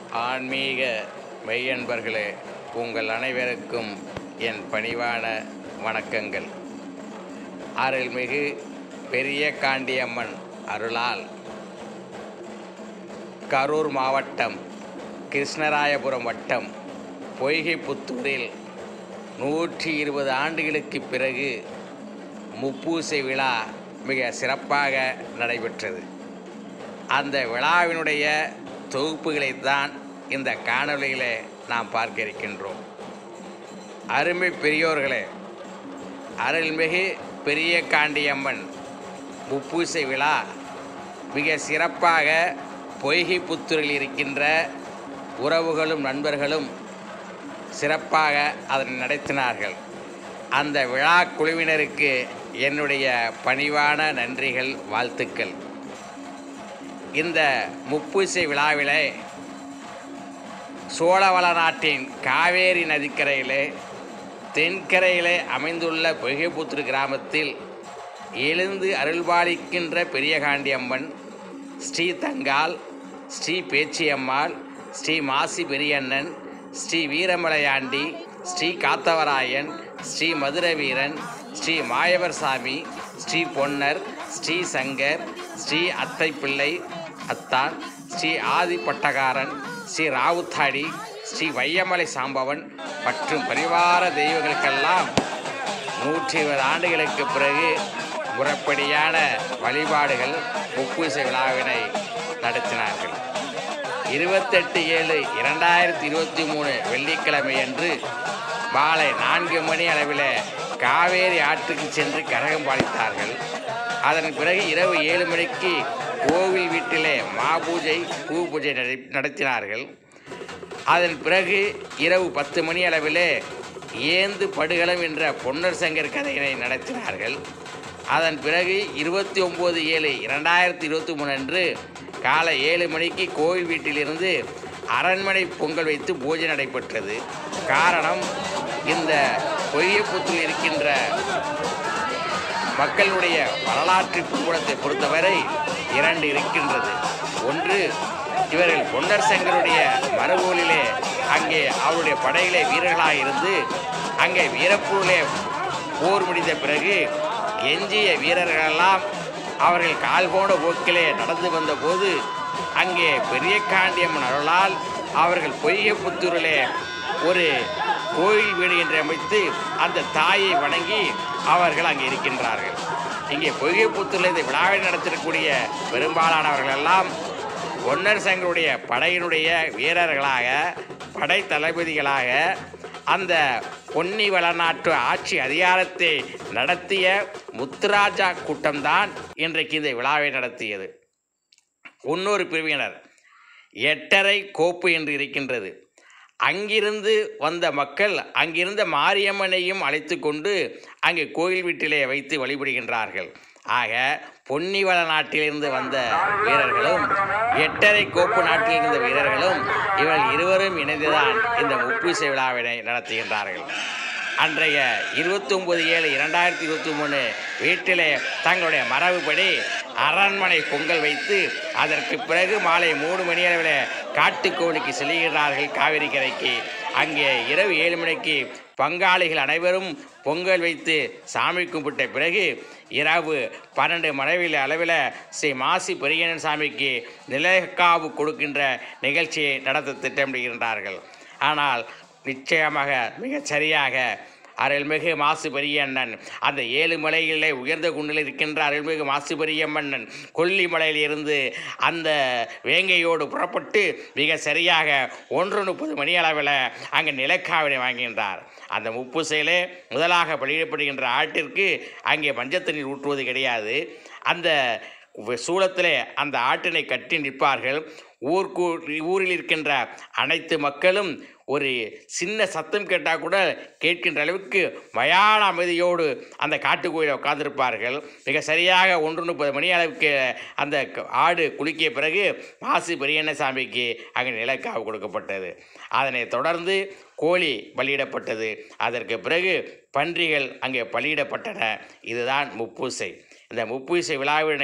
ஆன்மீக மெய்யன்பர்களே உங்கள் அனைவருக்கும் என் பணிவான வணக்கங்கள் அருள்மிகு பெரிய காண்டியம்மன் அருளால் கரூர் மாவட்டம் கிருஷ்ணராயபுரம் வட்டம் பொய்கைப்புத்தூரில் நூற்றி இருபது ஆண்டுகளுக்கு பிறகு முப்பூசை விழா மிக சிறப்பாக நடைபெற்றது அந்த விழாவினுடைய தொகுப்புகளைத்தான் இந்த காணொளியில் நாம் பார்க்க இருக்கின்றோம் அருமை பெரியோர்களே அருள்மிகு பெரிய காண்டியம்மன் முப்பூசை விழா மிக சிறப்பாக பொய்கைப்புத்தூரில் இருக்கின்ற உறவுகளும் நண்பர்களும் சிறப்பாக அதனை நடத்தினார்கள் அந்த விழா குழுவினருக்கு என்னுடைய பணிவான நன்றிகள் வாழ்த்துக்கள் இந்த முப்பூசை விழாவிலே சோழவள நாட்டின் காவேரி நதிக்கரையிலே தென்கரையிலே அமைந்துள்ள பொய்கைப்புத்தூர் கிராமத்தில் எழுந்து அருள்பாலிக்கின்ற பெரியகாண்டி அம்மன் ஸ்ரீ தங்கால் ஸ்ரீ பேச்சியம்மாள் ஸ்ரீ மாசி பெரியண்ணன் ஸ்ரீ வீரமலையாண்டி ஸ்ரீ காத்தவராயன் ஸ்ரீ மதுரவீரன் ஸ்ரீ மாயவர் சாமி ஸ்ரீ பொன்னர் ஸ்ரீ சங்கர் ஸ்ரீ அத்தை பிள்ளை அத்தான் ஸ்ரீ ஆதி பட்டகாரன் ஸ்ரீ ராவுத்தாடி ஸ்ரீ வையமலை சாம்பவன் மற்றும் பரிவார தெய்வங்களுக்கெல்லாம் நூற்றி இருபது ஆண்டுகளுக்கு பிறகு முறைப்படியான வழிபாடுகள் முப்பூசை விழாவினை நடத்தினார்கள் இருபத்தெட்டு ஏழு இரண்டாயிரத்தி இருபத்தி மூணு வெள்ளிக்கிழமை அன்று மாலை நான்கு மணி அளவில் காவேரி ஆற்றுக்கு சென்று கரகம் பாலித்தார்கள் அதன் பிறகு இரவு ஏழு மணிக்கு கோவில் வீட்டிலே மாபூஜை பூ பூஜை நடை- நடத்தினார்கள் அதன் பிறகு இரவு பத்து மணி அளவிலே ஏந்து படுகளம் என்ற பொன்னர் சங்கர் கதையினை நடத்தினார்கள் அதன் பிறகு இருபத்தி ஒம்பது ஏழு இரண்டாயிரத்தி இருபத்தி மூணு அன்று காலை ஏழு மணிக்கு கோவில் வீட்டிலிருந்து அரண்மனை பொங்கல் வைத்து பூஜை நடைபெற்றது காரணம் இந்த பொய்யப்புத்தில் இருக்கின்ற மக்களுடைய வரலாற்று பின்புலத்தை பொறுத்தவரை இரண்டு இருக்கின்றது ஒன்று இவர்கள் பொன்னர் சங்கருடைய மறுகோலிலே அங்கே அவருடைய படையிலே வீரர்களாக இருந்து அங்கே வீரப்பூரிலே போர் முடிந்த பிறகு எஞ்சிய வீரர்களெல்லாம் அவர்கள் கால் போன போக்கிலே நடந்து வந்தபோது அங்கே பெரிய காண்டியம்மன் அருளால் அவர்கள் பொய்கைப்புத்தூரிலே ஒரு கோயில் வீடு என்று அமைத்து அந்த தாயை வணங்கி அவர்கள் அங்கே இருக்கின்றார்கள் இங்கே பொய்கைப்புத்தூரில் இந்த விழாவை நடத்தக்கூடிய பெரும்பாலானவர்கள் எல்லாம் ஒன்னர் சங்கருடைய படையினுடைய வீரர்களாக படை தளபதிகளாக அந்த பொன்னி வளநாட்டு ஆட்சி அதிகாரத்தை நடத்திய முத்துராஜா கூட்டம்தான் இன்றைக்கு இந்த விழாவை நடத்தியது இன்னொரு பிரிவினர் எட்டரை கோப்பு என்று இருக்கின்றது அங்கிருந்து வந்த மக்கள் அங்கிருந்த மாரியம்மனையும் அழைத்து கொண்டு அங்கே கோயில் வீட்டிலே வைத்து வழிபடுகின்றார்கள் ஆக பொன்னிவள நாட்டிலிருந்து வந்த வீரர்களும் எட்டரை கோப்பு நாட்டில் இருந்த வீரர்களும் இவர்கள் இருவரும் இணைந்துதான் இந்த முப்பூசை விழாவினை நடத்துகின்றார்கள் அன்றைய இருபத்தி ஒன்பது ஏழு இரண்டாயிரத்தி இருபத்தி மூணு வீட்டிலே தங்களுடைய மரபுப்படி அரண்மனை பொங்கல் வைத்து அதற்கு பிறகு மாலை மூணு மணி அளவில் காட்டுக்கோழிக்கு செல்கிறார்கள் காவிரி கரைக்கு அங்கே இரவு ஏழு மணிக்கு பங்காளிகள் அனைவரும் பொங்கல் வைத்து சாமி கும்பிட்ட பிறகு இரவு பன்னெண்டு மனைவியில் அளவில் ஸ்ரீ மாசி பெரியண்ணன் சாமிக்கு நிலக்காவு கொடுக்கின்ற நிகழ்ச்சியை நடத்த திட்டமிடுகின்றார்கள் ஆனால் நிச்சயமாக மிகச் சரியாக அருள்மிகு மாசு பெரியண்ணன் அந்த ஏழு மலையிலே உயர்ந்த குன்றில் இருக்கின்ற அருள்மிகு மாசு பெரியம்மன்னன் கொல்லிமலையில் இருந்து அந்த வேங்கையோடு புறப்பட்டு மிக சரியாக ஒன்று முப்பது மணி அளவில் அங்கே நிலக்காவினை வாங்குகின்றார் அந்த முப்புசையிலே முதலாக வெளியிடப்படுகின்ற ஆட்டிற்கு அங்கே மஞ்சள் தண்ணீர் ஊற்றுவது கிடையாது அந்த சூளத்திலே அந்த ஆட்டினை கட்டி நிற்பார்கள் ஊர்க்கு ஊரில் இருக்கின்ற அனைத்து மக்களும் ஒரு சின்ன சத்தம் கேட்டால் கூட கேட்கின்ற அளவுக்கு மயான அமைதியோடு அந்த காட்டுக்கோயிலில் உட்கார்ந்திருப்பார்கள் மிக சரியாக ஒன்று முப்பது மணி அளவுக்கு அந்த க- ஆடு குலுக்கிய பிறகு மாசி பெரியண்ணசாமிக்கு அங்கே நிலக்காவு கொடுக்கப்பட்டது அதனைத் தொடர்ந்து கோழி பலியிடப்பட்டது அதற்கு பிறகு பன்றிகள் அங்கே பலியிடப்பட்டன இதுதான் முப்பூசை இந்த முப்பூசை விழாவினை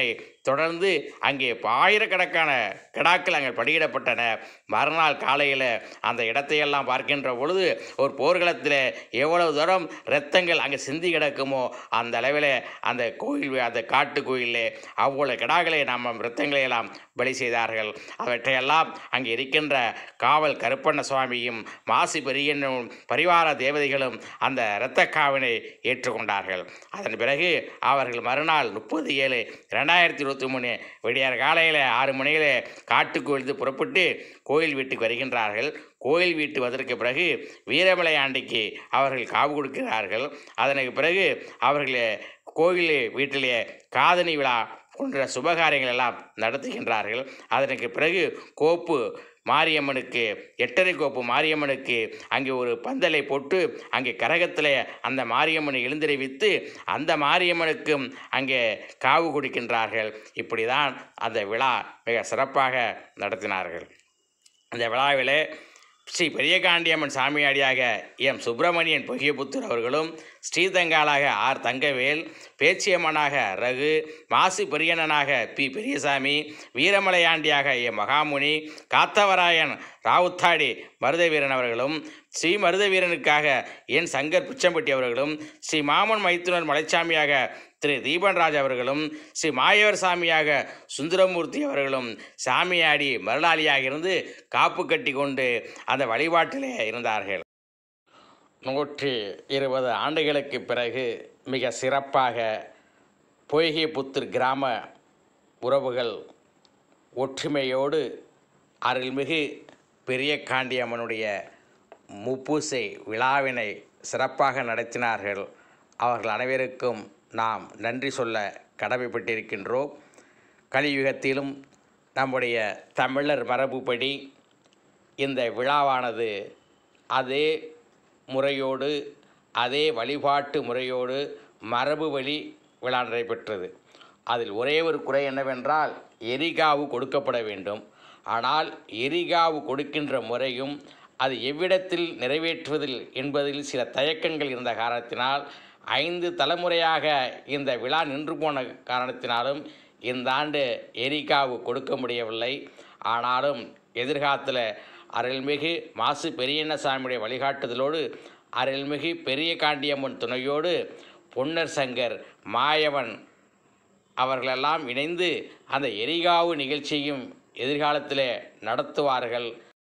தொடர்ந்து அங்கே ஆயிரக்கணக்கான கிடாக்கள் அங்கே படியிடப்பட்டன மறுநாள் காலையில் அந்த இடத்தையெல்லாம் பார்க்கின்ற பொழுது ஒரு போர்க்களத்தில் எவ்வளவு தூரம் இரத்தங்கள் அங்கே சிந்தி கிடக்குமோ அந்த அளவில் அந்த கோயில் அந்த காட்டு கோயிலில் அவ்வளவு கிடாக்களை நாம் இரத்தங்களை எல்லாம் பலி செய்தார்கள் அவற்றையெல்லாம் அங்கே இருக்கின்ற காவல் கருப்பண்ண சுவாமியும் மாசி பெரியனும் பரிவார தேவதைகளும் அந்த இரத்த காவினை ஏற்றுக்கொண்டார்கள் அதன் பிறகு அவர்கள் மறுநாள் முப்பது ஏழு ரெண்டாயிரத்தி இருபத்தி மூணு விடியார் காலையில் ஆறு மணியில் காட்டுக்கு புறப்பட்டு கோயில் வீட்டுக்கு வருகின்றார்கள் கோயில் வீட்டு வதற்கு பிறகு வீரமலை ஆண்டிக்கு அவர்கள் காவு கொடுக்கிறார்கள் அதற்கு பிறகு அவர்கள் கோயில் வீட்டிலே காதணி விழா போன்ற சுபகாரியங்கள் எல்லாம் நடத்துகின்றார்கள் அதற்கு பிறகு கோப்பு மாரியம்மனுக்கு எட்டரை கோப்பு மாரியம்மனுக்கு அங்கே ஒரு பந்தலை போட்டு அங்கே கரகத்தில் அந்த மாரியம்மனை எழுந்திரைவித்து அந்த மாரியம்மனுக்கும் அங்கே காவு கொடுக்கின்றார்கள் இப்படி தான் அந்த விழா மிக சிறப்பாக நடத்தினார்கள் அந்த விழாவிலே ஸ்ரீ பெரியகாண்டியம்மன் சாமியாடியாக எம் சுப்பிரமணியன் பொகியபுத்தூர் அவர்களும் ஸ்ரீதங்காலாக ஆர் தங்கவேல் பேச்சியம்மனாக ரகு மாசு பெரியண்ணனாக பி பெரியசாமி வீரமலையாண்டியாக எம் மகாமுனி காத்தவராயன் ராவுத்தாடி மருதவீரன் அவர்களும் ஸ்ரீ மருதவீரனுக்காக என் சங்கர் பிச்சம்பட்டி அவர்களும் ஸ்ரீ மாமன் மைத்துனர் மலைச்சாமியாக திரு தீபன்ராஜ் அவர்களும் ஸ்ரீ மாயவர் சாமியாக சுந்தரமூர்த்தி அவர்களும் சாமியாடி மருளாளியாக இருந்து காப்பு கட்டி கொண்டு அந்த வழிபாட்டிலே இருந்தார்கள் நூற்றி இருபது ஆண்டுகளுக்கு பிறகு மிக சிறப்பாக பொய்கைப்புத்தூர் கிராம உறவுகள் ஒற்றுமையோடு அருள்மிகு பெரிய காண்டியம்மனுடைய முப்பூசை விழாவினை சிறப்பாக நடத்தினார்கள் அவர்கள் அனைவருக்கும் நாம் நன்றி சொல்ல கடமைப்பட்டிருக்கின்றோம் கலியுகத்திலும் நம்முடைய தமிழர் மரபுப்படி இந்த விழாவானது அதே முறையோடு அதே வழிபாட்டு முறையோடு மரபு வழி விழா நடைபெற்றது அதில் ஒரே ஒரு குறை என்னவென்றால் எரிகாவு கொடுக்கப்பட வேண்டும் ஆனால் எரிகாவு கொடுக்கின்ற முறையும் அது எவ்விடத்தில் நிறைவேற்றுவதில் என்பதில் சில தயக்கங்கள் இருந்த காரணத்தினால் ஐந்து தலைமுறையாக இந்த விழா நின்று போன காரணத்தினாலும் இந்த ஆண்டு எரிகாவு கொடுக்க முடியவில்லை ஆனாலும் எதிர்காலத்தில் அருள்மிகு மாசு பெரியண்ணசாமியுடைய வழிகாட்டுதலோடு அருள்மிகு பெரிய காண்டியம்மன் துணையோடு பொன்னர் சங்கர் மாயவன் அவர்களெல்லாம் இணைந்து அந்த எரிகாவு நிகழ்ச்சியும் எதிர்காலத்தில் நடத்துவார்கள்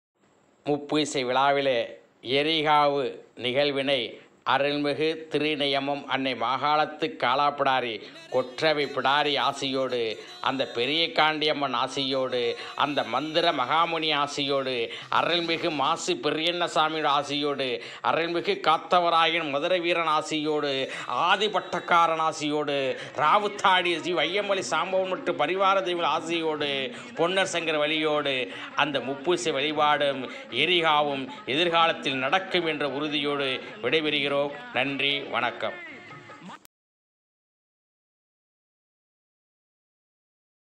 முப்பூசை விழாவிலே எரிகாவு நிகழ்வினை அருள்மிகு திருநயமம் அன்னை மாகாளத்து காலாப்பிடாரி கொற்றவை பிடாரி ஆசையோடு அந்த பெரிய காண்டியம்மன் ஆசையோடு அந்த மந்திர மகாமுனி ஆசையோடு அருள்மிகு மாசு பெரியண்ணசாமியோட ஆசையோடு அருள்மிகு காத்தவராயன் மதுரை வீரன் ஆசையோடு ஆதிபட்டக்காரன் ஆசையோடு ராவுத்தாடி ஸ்ரீ வையமொழி சாம்பவன் மற்றும் பரிவார தெய்வ ஆசையோடு பொன்னர் சங்கர் வழியோடு அந்த முப்பூசை வழிபாடும் எரிகாவும் எதிர்காலத்தில் நடக்கும் என்ற உறுதியோடு விடைபெறுகிறோம் நன்றி வணக்கம்